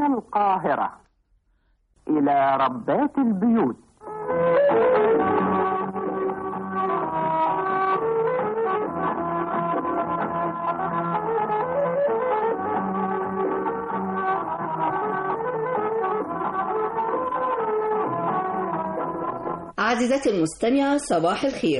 من القاهرة إلى ربات البيوت عزيزتي المستمعة صباح الخير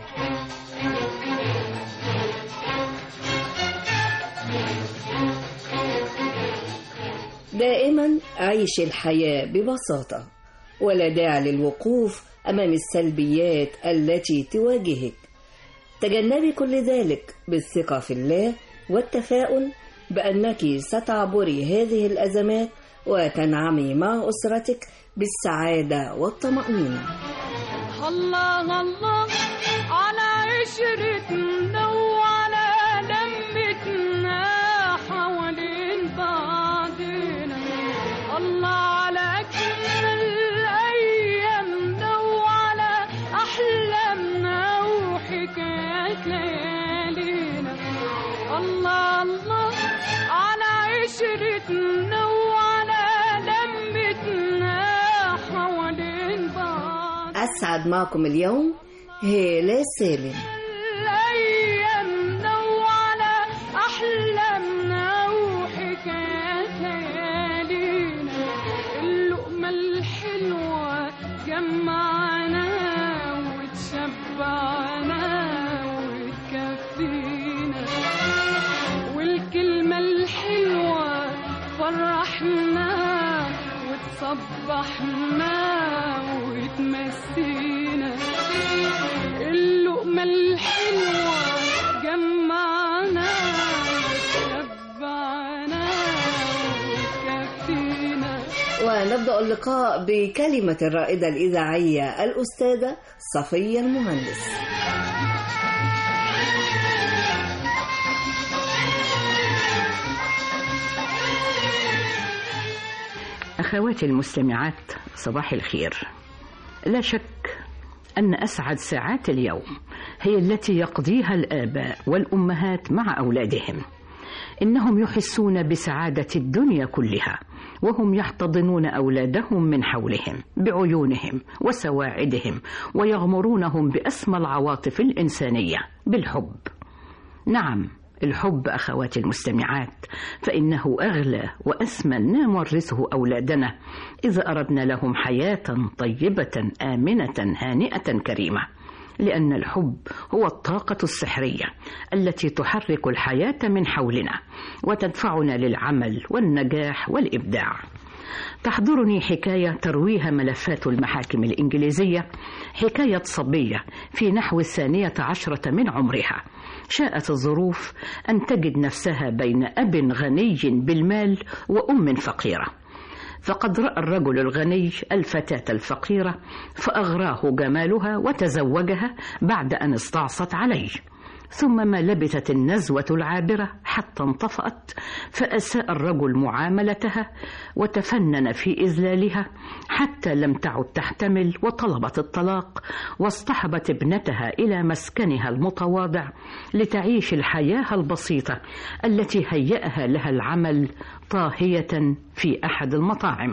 دائما عيش الحياة ببساطة ولا داعي للوقوف أمام السلبيات التي تواجهك تجنبي كل ذلك بالثقة في الله والتفاؤل بأنك ستعبري هذه الأزمات وتنعمي مع أسرتك بالسعادة والطمأنينة الله الله على عشرتنا وعلى لمتنا حوالين بعضنا الله على أجمل أيامنا وعلى أحلامنا وحكايات ليالينا الله الله على عشرتنا وعلى لمتنا حوالين بعض أسعد معكم اليوم هالة سالم أيامنا وعلى أحلامنا وحكايات ليالينا اللقمة الحلوة جمعنا وتشبعنا وتكفينا والكلمة الحلوة فرحنا وتصبحنا وتمسينا اللقمة الحلوة جمعنا وتشبعنا وتكفينا ونبدأ اللقاء بكلمة الرائدة الإذاعية الأستاذة صفية المهندس أخواتي المستمعات صباح الخير لا شك أن أسعد ساعات اليوم هي التي يقضيها الآباء والأمهات مع أولادهم إنهم يحسون بسعادة الدنيا كلها وهم يحتضنون أولادهم من حولهم بعيونهم وسواعدهم ويغمرونهم بأسمى العواطف الإنسانية بالحب نعم الحب أخواتي المستمعات فإنه أغلى وأثمن ما نورثه أولادنا إذا أردنا لهم حياة طيبة آمنة هانئة كريمة لأن الحب هو الطاقة السحرية التي تحرك الحياة من حولنا وتدفعنا للعمل والنجاح والإبداع تحضرني حكاية ترويها ملفات المحاكم الإنجليزية حكاية صبية في نحو الثانية عشرة من عمرها شاءت الظروف أن تجد نفسها بين أب غني بالمال وأم فقيرة فقد رأى الرجل الغني الفتاة الفقيرة فأغراه جمالها وتزوجها بعد أن استعصت عليه ثم ما لبثت النزوة العابرة حتى انطفأت فأساء الرجل معاملتها وتفنن في إذلالها حتى لم تعد تحتمل وطلبت الطلاق واصطحبت ابنتها إلى مسكنها المتواضع لتعيش الحياة البسيطة التي هيأها لها العمل طاهية في أحد المطاعم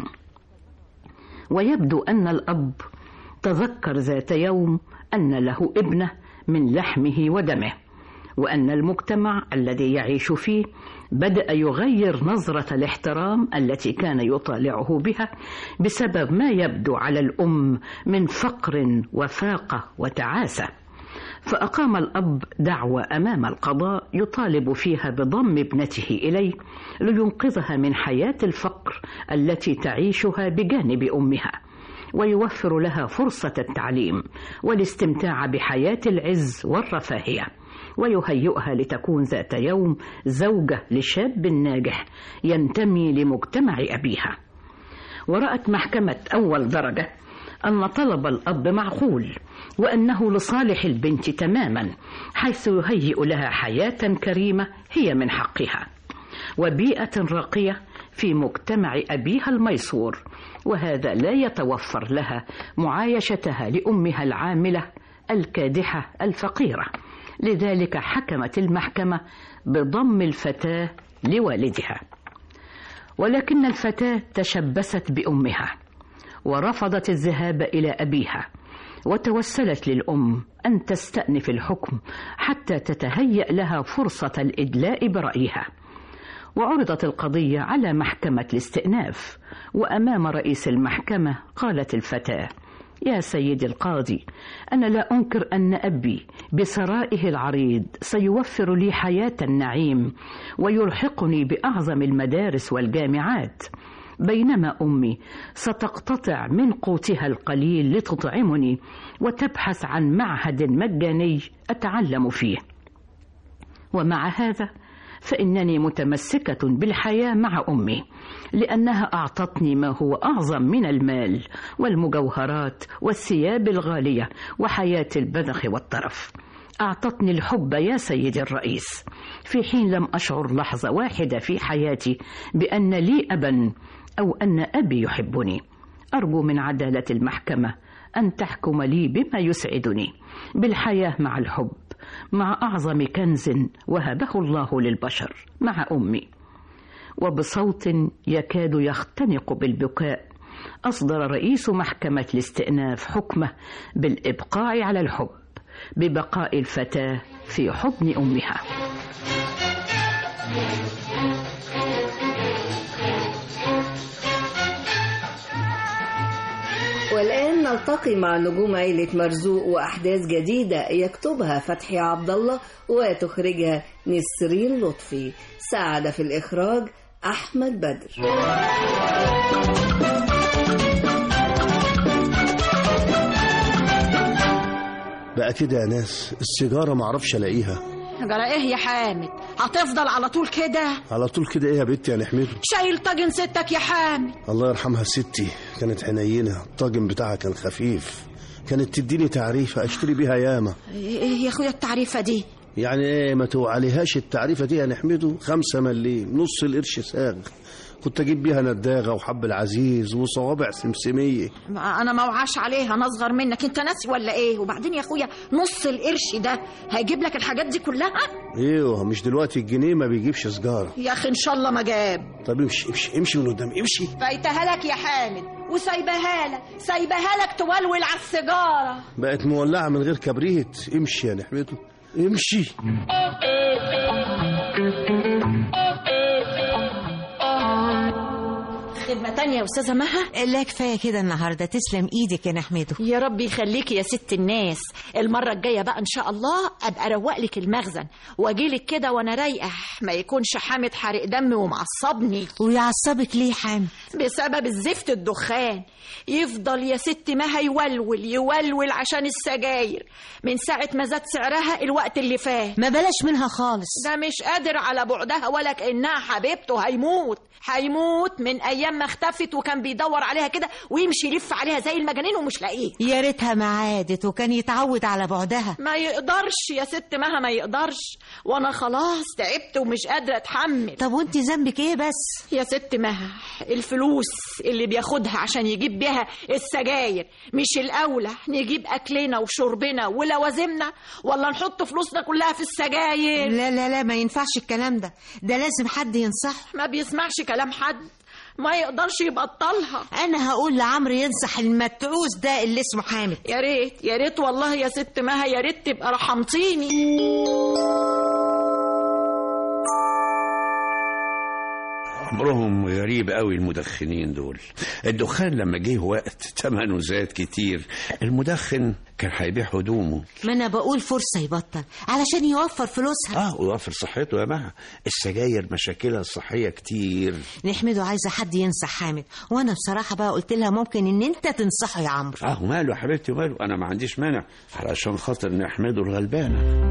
ويبدو أن الأب تذكر ذات يوم أن له ابنه من لحمه ودمه وأن المجتمع الذي يعيش فيه بدأ يغير نظرة الاحترام التي كان يطالعه بها بسبب ما يبدو على الأم من فقر وفاقة وتعاسة فأقام الأب دعوى أمام القضاء يطالب فيها بضم ابنته إليه لينقذها من حياة الفقر التي تعيشها بجانب أمها ويوفر لها فرصة التعليم والاستمتاع بحياة العز والرفاهية ويهيئها لتكون ذات يوم زوجة لشاب ناجح ينتمي لمجتمع أبيها ورأت محكمة أول درجة أن طلب الأب معقول وأنه لصالح البنت تماما حيث يهيئ لها حياة كريمة هي من حقها وبيئة راقية في مجتمع أبيها الميسور وهذا لا يتوفر لها معايشتها لأمها العاملة الكادحة الفقيرة لذلك حكمت المحكمة بضم الفتاة لوالدها ولكن الفتاة تشبثت بأمها ورفضت الذهاب إلى أبيها وتوسلت للأم أن تستأنف الحكم حتى تتهيأ لها فرصة الإدلاء برأيها وعرضت القضية على محكمة الاستئناف وأمام رئيس المحكمة قالت الفتاة يا سيدي القاضي أنا لا أنكر أن أبي بثرائه العريض سيوفر لي حياة النعيم ويلحقني بأعظم المدارس والجامعات بينما أمي ستقتطع من قوتها القليل لتطعمني وتبحث عن معهد مجاني أتعلم فيه ومع هذا فإنني متمسكة بالحياة مع أمي لأنها أعطتني ما هو أعظم من المال والمجوهرات والثياب الغالية وحياة البذخ والطرف أعطتني الحب يا سيدي الرئيس في حين لم أشعر لحظة واحدة في حياتي بأن لي أبا أو أن أبي يحبني أرجو من عدالة المحكمة أن تحكم لي بما يسعدني بالحياة مع الحب مع أعظم كنز وهبه الله للبشر مع أمي وبصوت يكاد يختنق بالبكاء أصدر رئيس محكمة الاستئناف حكمه بالإبقاء على الحب ببقاء الفتاة في حضن أمها والآن نلتقي مع نجوم عيلة مرزوق وأحداث جديدة يكتبها فتحي عبد الله وتخرجها نسرين لطفي ساعد في الإخراج أحمد بدر بقى كده يا ناس السيجارة معرفش ألاقيها جرى ايه يا حامد هتفضل على طول كده على طول كده إيه يا بنتي يا نحمده شايل طاجن ستك يا حامد الله يرحمها ستي كانت حنينة الطاجن بتاعها كان خفيف كانت تديني تعريفة أشتري بيها ياما ايه يا اخويا التعريفه دي يعني إيه ما توعليهاش التعريفة دي يا نحمده خمسة مليم نص القرش ساغ كنت أجيب بيها نداغة وحب العزيز وصوابع سمسمية ما انا ما وعاش عليها انا اصغر منك انت ناسي ولا ايه وبعدين يا اخويا نص القرش ده هيجيب لك الحاجات دي كلها ايوه مش دلوقتي الجنيه ما بيجيبش سجارة يا اخي ان شاء الله ما جاب طب امشي امشي امشي من قدام امشي فايتها لك يا حامد وسايبها لك سايبها لك تولول على السيجاره بقت مولعة من غير كبريت امشي يا نحمده امشي خدمه تانية يا استاذه مها لا كفايه كده النهارده تسلم ايدك يا نحمده يا رب يخليكي يا ست الناس المرة الجاية بقى إن شاء الله أبقى أروق لك المخزن وأجيلك كده وأنا رايقة ما يكونش حامد حرق دم ومعصبني ويعصبك ليه حامد بسبب الزفت الدخان يفضل يا ست ما يولول يولول عشان السجاير من ساعة ما زاد سعرها الوقت اللي فات ما بلاش منها خالص ده مش قادر على بعدها ولا كأنها حبيبته هيموت هيموت من أيام ما اختفت وكان بيدور عليها كده ويمشي يلف عليها زي المجانين ومش لاقيه يا ريتها ما عادت وكان يتعود على بعدها ما يقدرش يا ست مها ما يقدرش وانا خلاص تعبت ومش قادره اتحمل طب وانت ذنبك ايه بس يا ست مها الفلوس اللي بياخدها عشان يجيب بيها السجاير مش الاولى نجيب اكلنا وشربنا ولوازمنا ولا نحط فلوسنا كلها في السجاير لا لا لا ما ينفعش الكلام ده ده لازم حد ينصحه ما بيسمعش كلام حد ما يقدرش يبطلها انا هقول لعمرو ينصح المتعوس ده اللي اسمه حامد يا ريت يا ريت والله يا ست مها يا ريت تبقى رحمتيني عمرهم غريب قوي المدخنين دول الدخان لما جه وقت ثمنه زاد كتير المدخن كان هيبيع هدومه ما انا بقول فرصه يبطل علشان يوفر فلوسها اه ويوفر صحته يا مها السجاير مشاكلها الصحيه كتير نحمده عايزه حد ينصح حامد وانا بصراحه بقى قلت لها ممكن ان انت تنصحه يا عمرو اه ماله يا حبيبتي ماله انا ما عنديش مانع علشان خاطر نحمده الغلبانه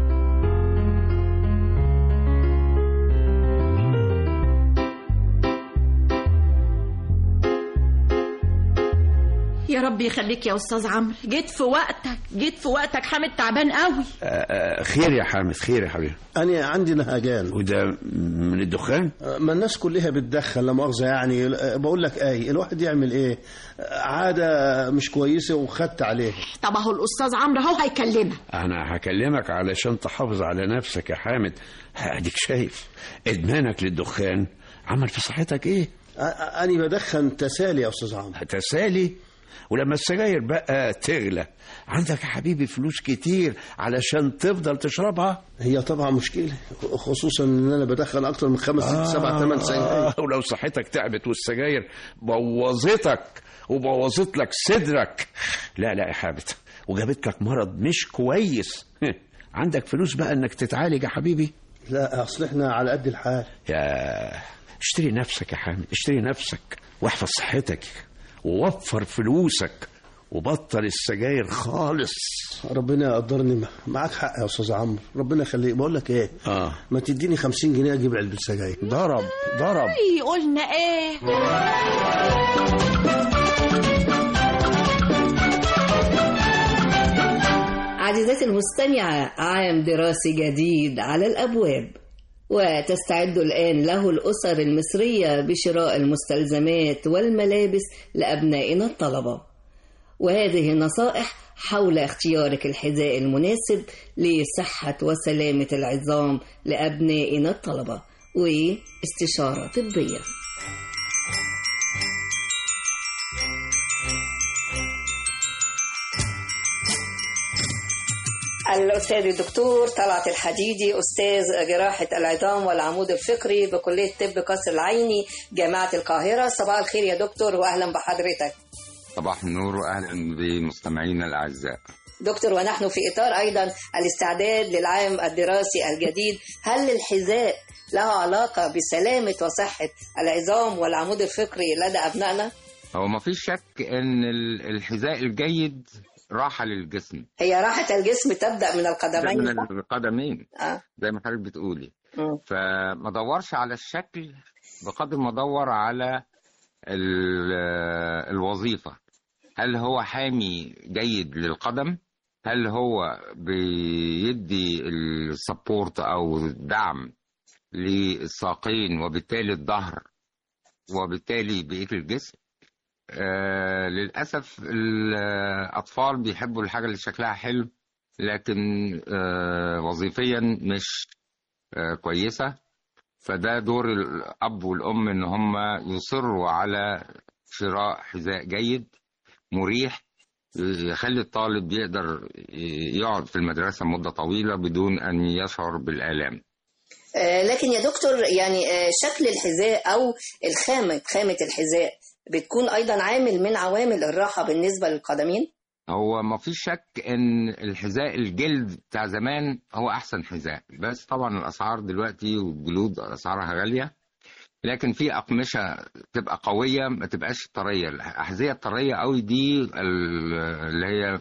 يا رب يخليك يا استاذ عمرو جيت في وقتك جيت في وقتك حامد تعبان قوي آه آه خير يا حامد خير يا حبيبي أنا عندي نهجان وده من الدخان ما الناس كلها بتدخن لا مؤاخذة يعني بقول لك ايه الواحد يعمل ايه عادة مش كويسة وخدت عليها طب اهو الاستاذ عمرو اهو هيكلمك انا هكلمك علشان تحافظ على نفسك يا حامد اديك شايف ادمانك للدخان عمل في صحتك ايه أ- أ- أنا بدخن تسالي يا أستاذ عمرو تسالي ولما السجاير بقى تغلى عندك يا حبيبي فلوس كتير علشان تفضل تشربها هي طبعا مشكلة خصوصا إن أنا بدخن أكتر من خمس ست سبع ثمان سنين آه ولو صحتك تعبت والسجاير بوظتك وبوظت لك صدرك لا لا يا حامد وجابت لك مرض مش كويس عندك فلوس بقى انك تتعالج يا حبيبي لا أصل إحنا على قد الحال يا اشتري نفسك يا حامد اشتري نفسك واحفظ صحتك ووفر فلوسك وبطل السجاير خالص ربنا يقدرني معاك حق يا أستاذ عمرو ربنا يخليك بقول لك إيه اه ما تديني خمسين جنيه أجيب علبة سجاير ضرب ضرب ايه قلنا ايه عزيزاتي المستمعة عام دراسي جديد على الأبواب وتستعد الآن له الأسر المصرية بشراء المستلزمات والملابس لأبنائنا الطلبة وهذه نصائح حول اختيارك الحذاء المناسب لصحة وسلامة العظام لأبنائنا الطلبة واستشارة طبية الأستاذ الدكتور طلعت الحديدي أستاذ جراحة العظام والعمود الفقري بكلية طب قصر العيني جامعة القاهرة صباح الخير يا دكتور وأهلا بحضرتك صباح النور واهلا بمستمعينا الاعزاء دكتور ونحن في إطار أيضا الاستعداد للعام الدراسي الجديد هل الحذاء له علاقة بسلامة وصحة العظام والعمود الفقري لدى أبنائنا؟ هو ما فيش شك ان ال- الحذاء الجيد راحه للجسم هي راحة الجسم تبدأ من من القدمين صح؟ القدمين آه. زي ما حضرتك بتقولي مم. فما دورش على الشكل بقدر ما ادور على ال- الوظيفه هل هو حامي جيد للقدم هل هو بيدي السبورت او الدعم للساقين وبالتالي الظهر وبالتالي بقيه الجسم آه للاسف الاطفال بيحبوا الحاجه اللي شكلها حلو لكن آه وظيفيا مش آه كويسه فده دور الاب والام ان هم يصروا على شراء حذاء جيد مريح يخلي الطالب يقدر يقعد في المدرسه مده طويله بدون ان يشعر بالالام آه، لكن يا دكتور يعني آه، شكل الحذاء او الخامه خامه الحذاء بتكون ايضا عامل من عوامل الراحه بالنسبه للقدمين هو ما فيش شك ان الحذاء الجلد بتاع زمان هو احسن حذاء بس طبعا الاسعار دلوقتي والجلود اسعارها غاليه لكن في اقمشه تبقى قويه ما تبقاش طريه الاحذيه الطريه قوي دي ال- اللي هي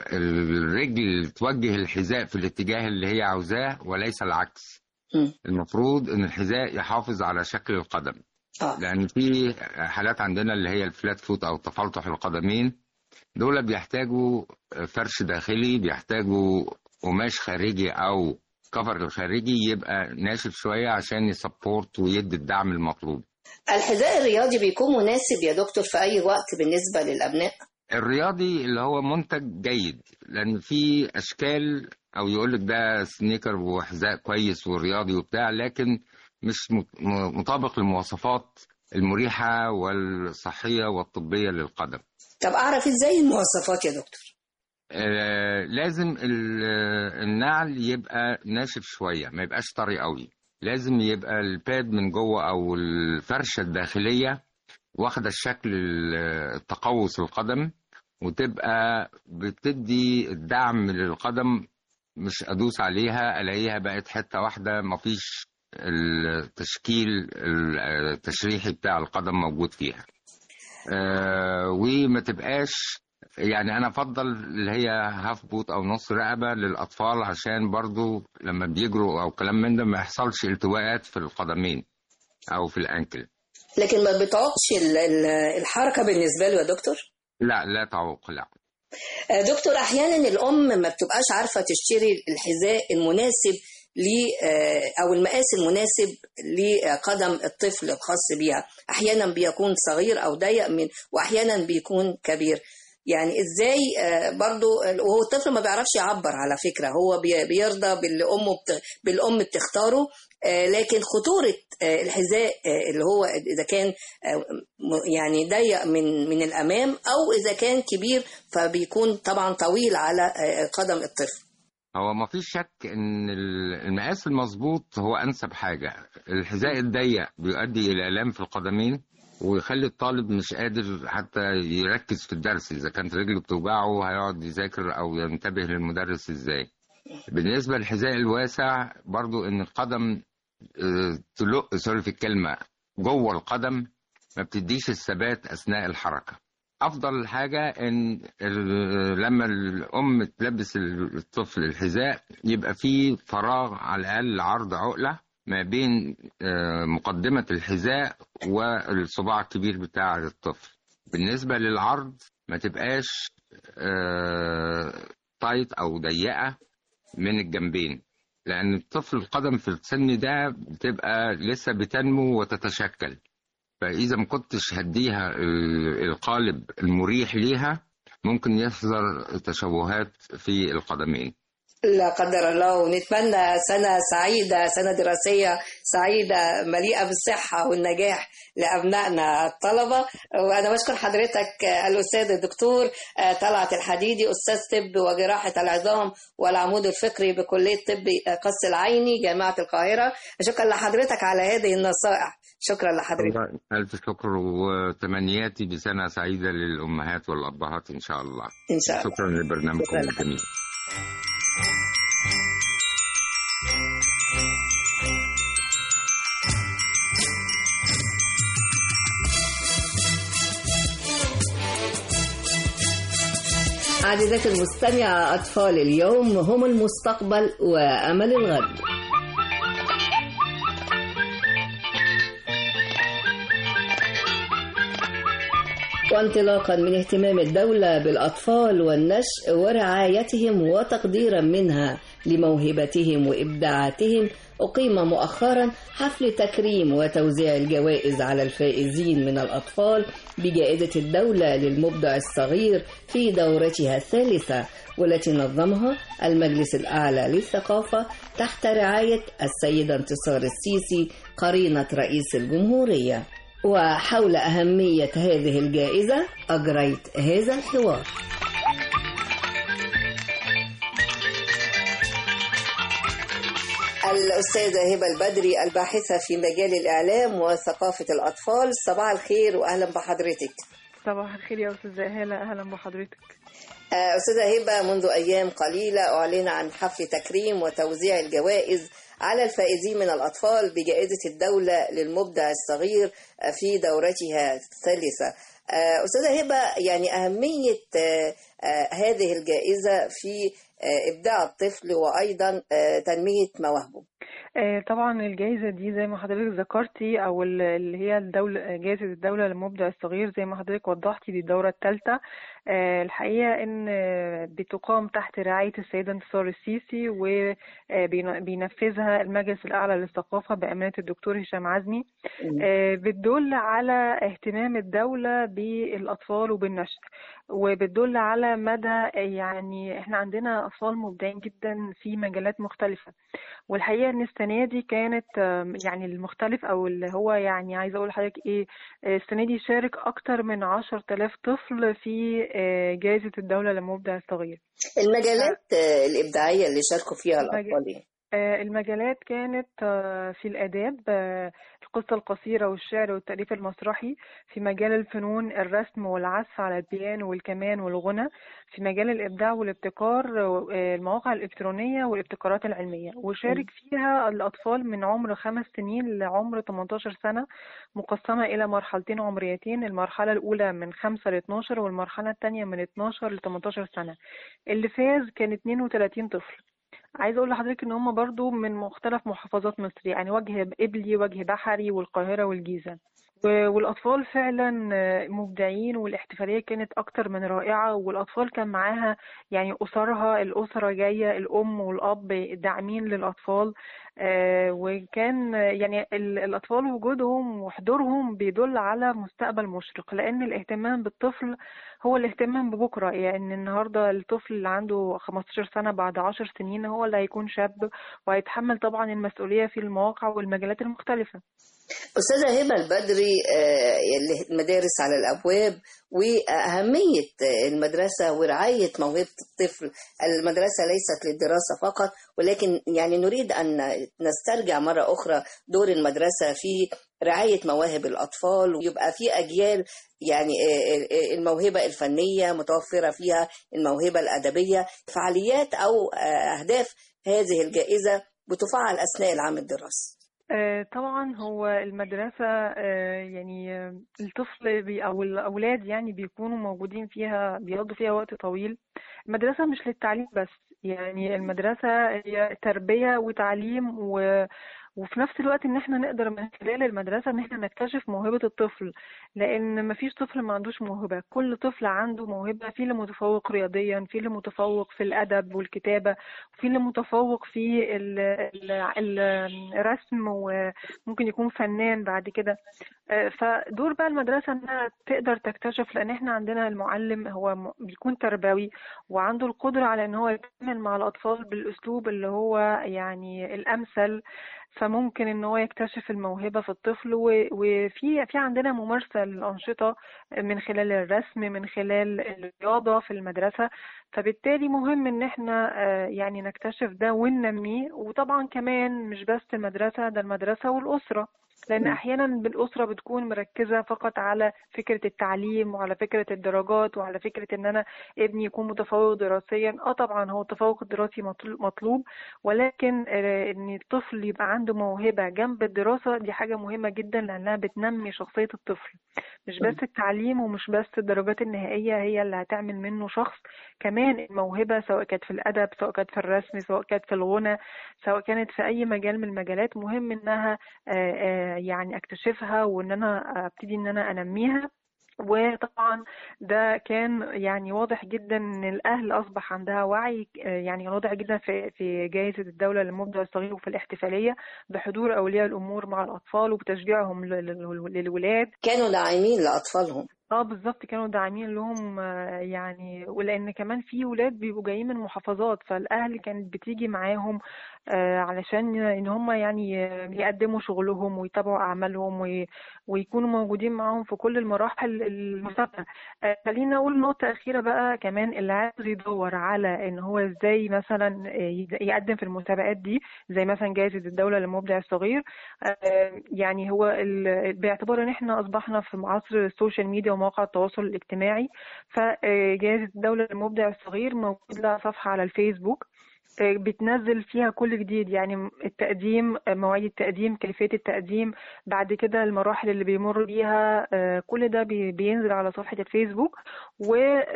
الرجل توجه الحذاء في الاتجاه اللي هي عاوزاه وليس العكس مم. المفروض ان الحذاء يحافظ على شكل القدم اه لان في حالات عندنا اللي هي الفلات فوت او تفلتح القدمين دول بيحتاجوا فرش داخلي بيحتاجوا قماش خارجي او كفر الخارجي يبقى ناشف شويه عشان يسبورت ويدي الدعم المطلوب الحذاء الرياضي بيكون مناسب يا دكتور في اي وقت بالنسبه للابناء الرياضي اللي هو منتج جيد لان في اشكال او يقول لك ده سنيكر وحذاء كويس ورياضي وبتاع لكن مش مط- م- مطابق للمواصفات المريحه والصحيه والطبيه للقدم طب اعرف ازاي المواصفات يا دكتور آه، لازم ال- آه، النعل يبقى ناشف شوية ما يبقاش طري قوي لازم يبقى الباد من جوه أو الفرشة الداخلية واخدة الشكل ال- آه، التقوس القدم وتبقى بتدي الدعم للقدم مش أدوس عليها ألاقيها بقت حتة واحدة مفيش التشكيل التشريحي بتاع القدم موجود فيها آه، وما تبقاش يعني انا افضل اللي هي هاف بوت او نص رقبه للاطفال عشان برضو لما بيجروا او كلام من ده ما يحصلش التواءات في القدمين او في الانكل لكن ما بتعوقش ال- ال- الحركه بالنسبه له يا دكتور لا لا تعوق لا آه، دكتور احيانا الام ما بتبقاش عارفه تشتري الحذاء المناسب ل آه، او المقاس المناسب لقدم الطفل الخاص بيها احيانا بيكون صغير او ضيق من واحيانا بيكون كبير يعني ازاي آه، برضو وهو الطفل ما بيعرفش يعبر على فكره هو بي- بيرضى باللي امه بت... بالام بتختاره آه، لكن خطوره آه، الحذاء آه، اللي هو اذا كان آه، م- يعني ضيق من من الامام او اذا كان كبير فبيكون طبعا طويل على آه، قدم الطفل هو ما فيش شك ان ال- المقاس المظبوط هو انسب حاجه الحذاء الضيق بيؤدي الى الام في القدمين ويخلي الطالب مش قادر حتى يركز في الدرس اذا كانت رجله بتوجعه هيقعد يذاكر او ينتبه للمدرس ازاي بالنسبه للحذاء الواسع برضو ان القدم آه، تلق سوري في الكلمه جوه القدم ما بتديش الثبات اثناء الحركه افضل حاجه ان ال- لما الام تلبس الطفل الحذاء يبقى فيه فراغ على الاقل عرض عقله ما بين آه، مقدمه الحذاء والصباع الكبير بتاع الطفل بالنسبه للعرض ما تبقاش آه، تايت او ضيقه من الجنبين لان الطفل القدم في السن ده بتبقى لسه بتنمو وتتشكل فاذا ما كنتش هديها ال- القالب المريح ليها ممكن يحصل تشوهات في القدمين لا قدر الله ونتمنى سنة سعيدة سنة دراسية سعيدة مليئة بالصحة والنجاح لأبنائنا الطلبة وأنا بشكر حضرتك آه، الأستاذ الدكتور آه، طلعت الحديدي أستاذ طب وجراحة العظام والعمود الفقري بكلية طب آه، قص العيني جامعة القاهرة شكرا لحضرتك على هذه النصائح شكرا لحضرتك والله ألف شكر وتمنياتي بسنة سعيدة للأمهات والأبهات إن شاء الله إن شاء الله شكرا لبرنامجكم شكرا لك. الجميل عزيزتي المستمعة أطفال اليوم هم المستقبل وأمل الغد وانطلاقا من اهتمام الدولة بالأطفال والنشء ورعايتهم وتقديرا منها لموهبتهم وإبداعاتهم أقيم مؤخرا حفل تكريم وتوزيع الجوائز على الفائزين من الأطفال بجائزة الدولة للمبدع الصغير في دورتها الثالثة والتي نظمها المجلس الأعلى للثقافة تحت رعاية السيدة انتصار السيسي قرينة رئيس الجمهورية وحول أهمية هذه الجائزة أجريت هذا الحوار الأستاذة هبة البدري الباحثة في مجال الإعلام وثقافة الأطفال صباح الخير وأهلا بحضرتك صباح الخير يا أستاذة هالة أهلا بحضرتك آه، أستاذة هبة منذ أيام قليلة أعلن عن حفل تكريم وتوزيع الجوائز على الفائزين من الأطفال بجائزة الدولة للمبدع الصغير آه، في دورتها الثالثة آه، أستاذة هبة يعني أهمية آه، آه، هذه الجائزة في آه، إبداع الطفل وأيضا آه، تنمية مواهبه آه، طبعا الجائزة دي زي ما حضرتك ذكرتي أو ال- اللي هي الدولة جائزة الدولة للمبدع الصغير زي ما حضرتك وضحتي دي الدورة الثالثة آه، الحقيقة إن آه، بتقام تحت رعاية السيدة انتصار السيسي وبينفذها المجلس الأعلى للثقافة بأمانة الدكتور هشام عزمي آه، بتدل على اهتمام الدولة بالأطفال وبالنشء وبتدل على مدى يعني احنا عندنا أطفال مبدعين جدا في مجالات مختلفة والحقيقة إن السنة دي كانت آم، يعني المختلف أو اللي هو يعني عايزة أقول لحضرتك إيه آه، السنة دي شارك أكتر من عشر تلاف طفل في آه، جائزة الدولة للمبدع الصغير المجالات آه، الإبداعية اللي شاركوا فيها المج- الأطفال إيه؟ آه، المجالات كانت آه، في الآداب آه، القصة القصيرة والشعر والتأليف المسرحي في مجال الفنون الرسم والعزف على البيانو والكمان والغنى في مجال الإبداع والابتكار آه، المواقع الإلكترونية والابتكارات العلمية وشارك فيها الأطفال من عمر خمس سنين لعمر 18 سنة مقسمة إلى مرحلتين عمريتين المرحلة الأولى من 5 ل 12 والمرحلة الثانية من 12 ل 18 سنة اللي فاز كان 32 طفل عايزه اقول لحضرتك ان هم برضو من مختلف محافظات مصر يعني وجه قبلي وجه بحري والقاهره والجيزه و- والاطفال فعلا آه، مبدعين والاحتفاليه كانت اكتر من رائعه والاطفال كان معاها يعني اسرها الاسره جايه الام والاب داعمين للاطفال آه، وكان يعني ال- الأطفال وجودهم وحضورهم بيدل على مستقبل مشرق لأن الاهتمام بالطفل هو الاهتمام ببكرة يعني النهاردة الطفل اللي عنده 15 سنة بعد 10 سنين هو اللي هيكون شاب وهيتحمل طبعا المسؤولية في المواقع والمجالات المختلفة أستاذة هبة البدري آه، اللي- المدارس على الأبواب وأهمية المدرسة ورعاية موهبة الطفل المدرسة ليست للدراسة فقط ولكن يعني نريد أن نسترجع مرة أخرى دور المدرسة في رعاية مواهب الأطفال ويبقى في أجيال يعني آه، آه، الموهبة الفنية متوفرة فيها الموهبة الأدبية فعاليات أو آه، أهداف هذه الجائزة بتفعل أثناء العام الدراسي آه، طبعا هو المدرسة آه، يعني آه، الطفل بي أو الأولاد يعني بيكونوا موجودين فيها بيقضوا فيها وقت طويل المدرسة مش للتعليم بس يعني المدرسة هي تربية وتعليم و وفي نفس الوقت ان احنا نقدر من خلال المدرسة ان احنا نكتشف موهبة الطفل لان مفيش طفل ما عندوش موهبة كل طفل عنده موهبة في اللي متفوق رياضيا في اللي متفوق في الادب والكتابة وفي اللي متفوق في ال- ال- الرسم وممكن يكون فنان بعد كده آه، فدور بقى المدرسة انها تقدر تكتشف لان احنا عندنا المعلم هو م- بيكون تربوي وعنده القدرة على ان هو يتعامل مع الاطفال بالاسلوب اللي هو يعني الامثل فممكن ان هو يكتشف الموهبة في الطفل و- وفي في عندنا ممارسة للأنشطة من خلال الرسم من خلال الرياضة في المدرسة فبالتالي مهم ان احنا آه، يعني نكتشف ده وننميه وطبعا كمان مش بس المدرسة ده المدرسة والأسرة لأن مم. أحيانا الأسرة بتكون مركزة فقط على فكرة التعليم وعلى فكرة الدرجات وعلى فكرة إن أنا ابني يكون متفوق دراسيا اه طبعا هو التفوق الدراسي مطل- مطلوب ولكن آه، إن الطفل يبقى عنده موهبة جنب الدراسة دي حاجة مهمة جدا لأنها بتنمي شخصية الطفل مش بس التعليم ومش بس الدرجات النهائية هي اللي هتعمل منه شخص كمان الموهبة سواء كانت في الأدب سواء كانت في الرسم سواء كانت في الغنى سواء كانت في أي مجال من المجالات مهم إنها آه، آه، يعني أكتشفها وإن أنا أبتدي إن أنا أنميها وطبعا ده كان يعني واضح جدا ان الاهل اصبح عندها وعي آه، يعني واضح جدا في في جائزه الدوله للمبدع الصغير وفي الاحتفاليه بحضور اولياء الامور مع الاطفال وبتشجيعهم لل- لل- للولاد كانوا داعمين لأطفالهم اه بالظبط كانوا داعمين لهم آه، يعني ولان كمان في ولاد بيبقوا جايين من محافظات فالاهل كانت بتيجي معاهم آه، علشان ان هم يعني آه، يقدموا شغلهم ويتابعوا اعمالهم وي- ويكونوا موجودين معاهم في كل المراحل المسابقه آه، خلينا اقول نقطه اخيره بقى كمان اللي عايز يدور على ان هو ازاي مثلا آه، يد- يقدم في المسابقات دي زي مثلا جائزه الدوله للمبدع الصغير آه، يعني هو ال- باعتبار ان احنا اصبحنا في عصر السوشيال ميديا ومواقع التواصل الاجتماعي فجائزة الدولة للمبدع الصغير موجود لها صفحة على الفيسبوك آه، بتنزل فيها كل جديد يعني التقديم آه، مواعيد التقديم كيفية التقديم بعد كده المراحل اللي بيمر بيها آه، كل ده بي- بينزل على صفحة الفيسبوك و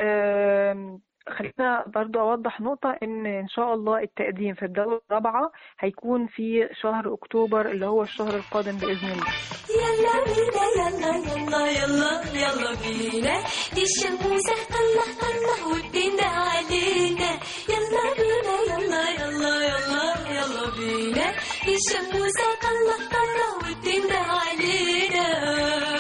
آم، خلينا برضو أوضح نقطة إن إن شاء الله التقديم في الدورة الرابعة هيكون في شهر أكتوبر اللي هو الشهر القادم بإذن الله يلا بينا يلا يلا يلا يلا بينا دي الشموسة طلع طلع وتبينا علينا يلا بينا يلا يلا يلا يلا بينا دي الشموسة طلع طلع وتبينا علينا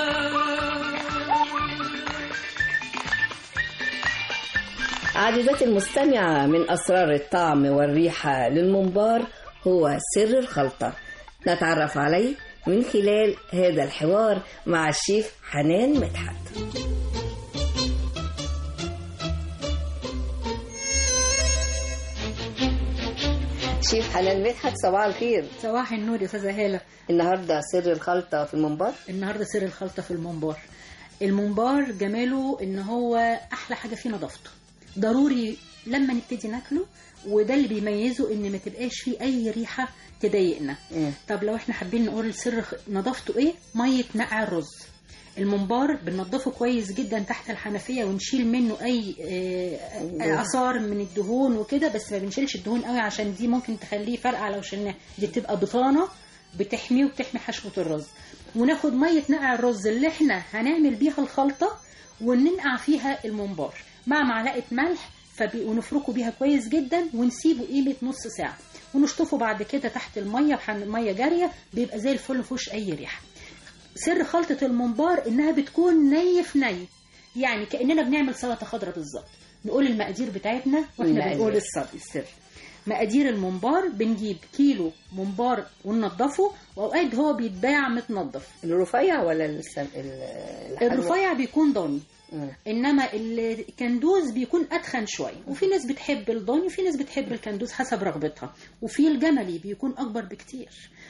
عزيزتي المستمعة من أسرار الطعم والريحة للممبار هو سر الخلطة نتعرف عليه من خلال هذا الحوار مع الشيف حنان مدحت شيف حنان مدحت صباح الخير صباح النور يا استاذه هاله النهارده سر الخلطة في الممبار النهارده سر الخلطه في الممبار الممبار جماله ان هو احلى حاجه فيه نظافته ضروري لما نبتدي ناكله وده اللي بيميزه ان ما تبقاش فيه اي ريحه تضايقنا طب لو احنا حابين نقول سر خ- نظافته ايه ميه نقع الرز الممبار بننضفه كويس جدا تحت الحنفيه ونشيل منه اي آه، اثار من الدهون وكده بس ما بنشيلش الدهون قوي عشان دي ممكن تخليه فرقع لو شلناه دي بتبقى بطانه بتحميه وبتحمي حشوه الرز وناخد ميه نقع الرز اللي احنا هنعمل بيها الخلطه وننقع فيها الممبار مع معلقه ملح فبي... ونفركه بيها كويس جدا ونسيبه قيمه نص ساعه ونشطفه بعد كده تحت الميه بحن الميه جاريه بيبقى زي الفل مفيهوش اي ريحه سر خلطه الممبار انها بتكون ني في ني يعني كاننا بنعمل سلطه خضراء بالظبط نقول المقادير بتاعتنا واحنا المقادير. بنقول السر السر مقادير الممبار بنجيب كيلو ممبار وننضفه واوقات هو بيتباع متنضف الرفيع ولا السم... الرفيع بيكون ضاني انما الكندوز بيكون اتخن شويه وفي ناس بتحب الضاني وفي ناس بتحب الكندوز حسب رغبتها وفي الجملي بيكون اكبر بكتير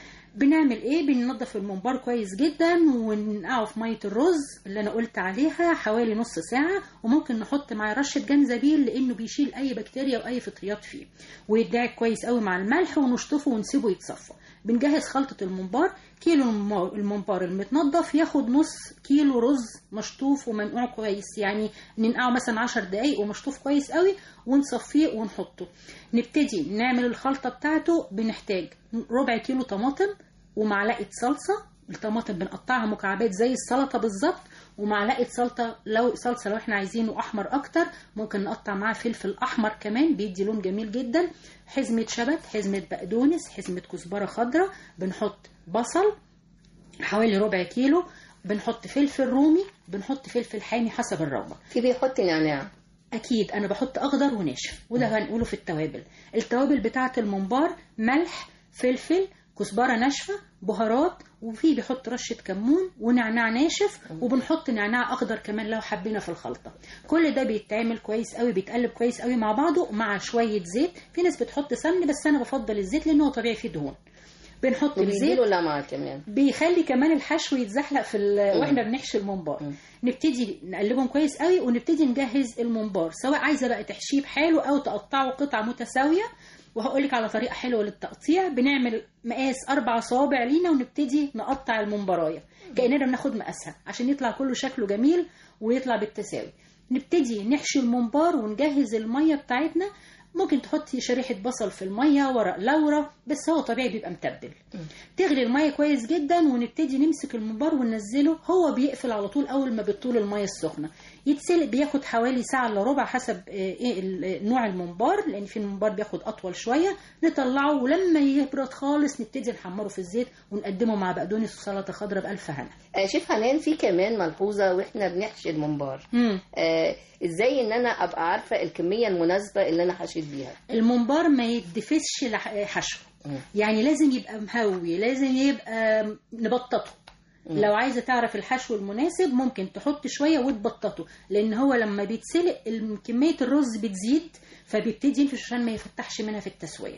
بنعمل ايه بننضف الممبار كويس جدا ونقعه في ميه الرز اللي انا قلت عليها حوالي نص ساعه وممكن نحط معاه رشه جنزبيل لانه بيشيل اي بكتيريا واي فطريات فيه ويدعك كويس قوي مع الملح ونشطفه ونسيبه يتصفى بنجهز خلطه الممبار كيلو الم- الممبار المتنضف ياخد نص كيلو رز مشطوف ومنقوع كويس يعني ننقعه مثلا 10 دقايق ومشطوف كويس قوي ونصفيه ونحطه نبتدي نعمل الخلطه بتاعته بنحتاج ربع كيلو طماطم ومعلقه صلصه الطماطم بنقطعها مكعبات زي السلطه بالظبط ومعلقه سلطه لو صلصه لو احنا عايزينه احمر اكتر ممكن نقطع معاه فلفل احمر كمان بيدي لون جميل جدا حزمه شبت حزمه بقدونس حزمه كزبره خضراء بنحط بصل حوالي ربع كيلو بنحط فلفل رومي بنحط فلفل حامي حسب الرغبه في بيحط نعناع اكيد انا بحط اخضر وناشف وده هنقوله في التوابل التوابل بتاعه الممبار ملح فلفل كزبره ناشفه بهارات وفي بيحط رشه كمون ونعناع ناشف وبنحط نعناع اخضر كمان لو حبينا في الخلطه كل ده بيتعمل كويس قوي بيتقلب كويس قوي مع بعضه مع شويه زيت في ناس بتحط سمن بس انا بفضل الزيت لانه هو طبيعي فيه دهون بنحط الزيت وبيديله لمعة كمان بيخلي كمان الحشو يتزحلق في ال... واحنا بنحشي الممبار نبتدي نقلبهم كويس قوي ونبتدي نجهز الممبار سواء عايزه بقى تحشيه بحاله او تقطعه قطع متساويه وهقول لك على طريقه حلوه للتقطيع بنعمل مقاس اربع صوابع لينا ونبتدي نقطع الممبرايه كاننا بناخد مقاسها عشان يطلع كله شكله جميل ويطلع بالتساوي نبتدي نحشي الممبار ونجهز الميه بتاعتنا ممكن تحطي شريحة بصل في المية ورق لورا بس هو طبيعي بيبقى متبل تغلي المية كويس جدا ونبتدي نمسك الممبار وننزله هو بيقفل على طول أول ما بتطول المية السخنة يتسلق بياخد حوالي ساعة إلا ربع حسب آه، ايه ال- نوع الممبار لأن في الممبار بياخد أطول شوية نطلعه ولما يبرد خالص نبتدي نحمره في الزيت ونقدمه مع بقدونس وسلطة خضراء بألف هنا آه، شيف حنان في كمان ملحوظة واحنا بنحشي الممبار مم. آه ازاي ان انا ابقى عارفة الكمية المناسبة اللي انا حشيت بيها الممبار ما يتدفسش لح- حشو يعني لازم يبقى مهوي لازم يبقى نبططه مم. لو عايزه تعرف الحشو المناسب ممكن تحط شويه وتبططه لان هو لما بيتسلق الم- كميه الرز بتزيد فبيبتدي ينفش عشان ما يفتحش منها في التسويه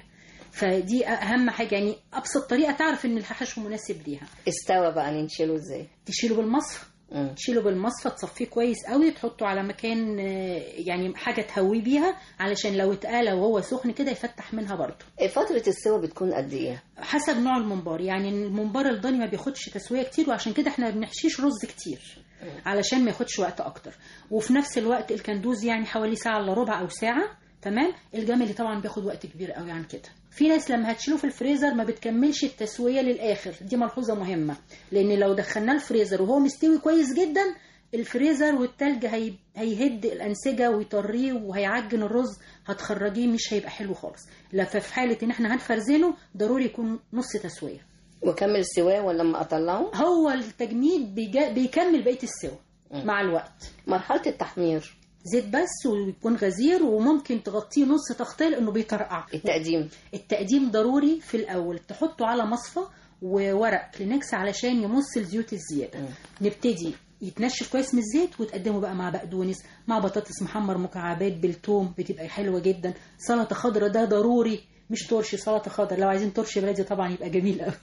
فدي اهم حاجه يعني ابسط طريقه تعرف ان الحشو مناسب ليها استوى بقى ننشله ازاي تشيله بالمصفى تشيله بالمصفى تصفيه كويس قوي تحطه على مكان آه، يعني حاجه تهويه بيها علشان لو اتقلى وهو سخن كده يفتح منها برضه آه، فترة السوا بتكون قد ايه حسب نوع الممبار يعني الممبار الضاني ما بياخدش تسويه كتير وعشان كده احنا ما بنحشيش رز كتير علشان ما ياخدش وقت اكتر وفي نفس الوقت الكندوز يعني حوالي ساعه الا ربع او ساعه تمام الجملي طبعا بياخد وقت كبير قوي عن كده في ناس لما هتشيله في الفريزر ما بتكملش التسويه للاخر دي ملحوظه مهمه لان لو دخلناه الفريزر وهو مستوي كويس جدا الفريزر والتلج هي... هيهد الانسجه ويطريه وهيعجن الرز هتخرجيه مش هيبقى حلو خالص لا ففي حاله ان احنا هنفرزنه ضروري يكون نص تسويه واكمل سواه ولا لما اطلعه هو التجميد بيجا... بيكمل بقيه السوا مع الوقت مرحله التحمير زيت بس ويكون غزير وممكن تغطيه نص تغطيه لانه بيطرقع التقديم التقديم ضروري في الاول تحطه على مصفى وورق كلينكس علشان يمص الزيوت الزياده نبتدي يتنشف كويس من الزيت وتقدمه بقى مع بقدونس مع بطاطس محمر مكعبات بالثوم بتبقى حلوه جدا سلطه خضراء ده ضروري مش ترشي سلطه خضراء لو عايزين ترشي بلدي طبعا يبقى جميل قوي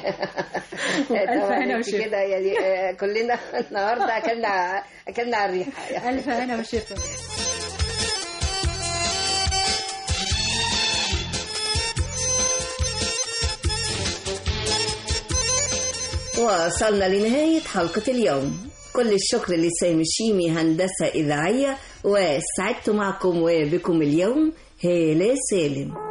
ألف طبعاً هنا انت وشفا. كده يعني آه، كلنا النهارده اكلنا اكلنا على الريحه يعني. ألف هنا وشفا وصلنا لنهاية حلقة اليوم كل الشكر لسامي الشيمي هندسة إذاعية وسعدت معكم وبكم اليوم هالة سالم